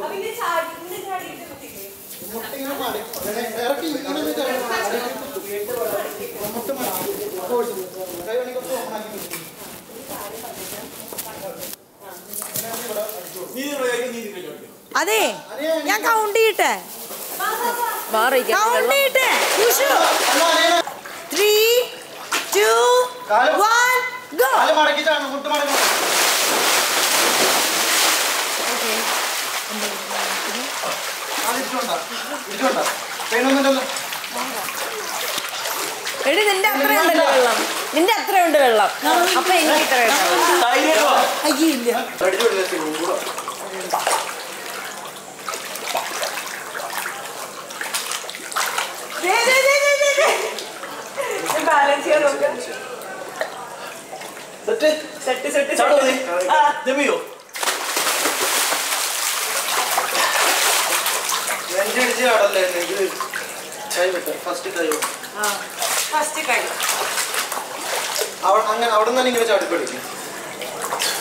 മുട്ട ഇങ്ങനെ മാറി ഇറക്കി ഇങ്ങനെ ഒന്ന് ചാടി. മുട്ട മാറി അപ്പോൾ ഒഴിച്ചു. കൈ വേണമെങ്കിൽ കുറച്ച് open ആക്കി വെച്ചു. അതെ ഞാൻ കൗണ്ട് ചെയ്യട്ടെ കൗണ്ട് ചെയ്യട്ടെ ത്രീ ടു വൺ ഗോ കാല് മടക്കി ചാടണം മുട്ട് മടക്കി ഇരിച്ചുകൊണ്ടാ ഇരിച്ചുകൊണ്ടാ പെയിനൊന്നുമില്ലല്ലോ എടി നിന്റെ അത്രയുണ്ടല്ലോ വെള്ളം നിന്റെ അത്രയുണ്ട് വെള്ളം അപ്പൊ എനിക്ക് ഇത്ര അയ്യേ ഇല്ല ബാലൻസ് ചെയ്യാൻ നോക്കാം സെറ്റ് സെറ്റ് സെറ്റ് ചാടോ നീ ജമിയോ നെഞ്ചടിച്ച് ചാടല്ലേ ഇത് കൈ വിട്ട് ഫസ്റ്റ് കൈ വിട്ട് ഫസ്റ്റ് കൈ അവിടെ അങ്ങനെ അവിടെ നിന്ന് തന്നെ ഇങ്ങനെ ചാടി പഠിക്കും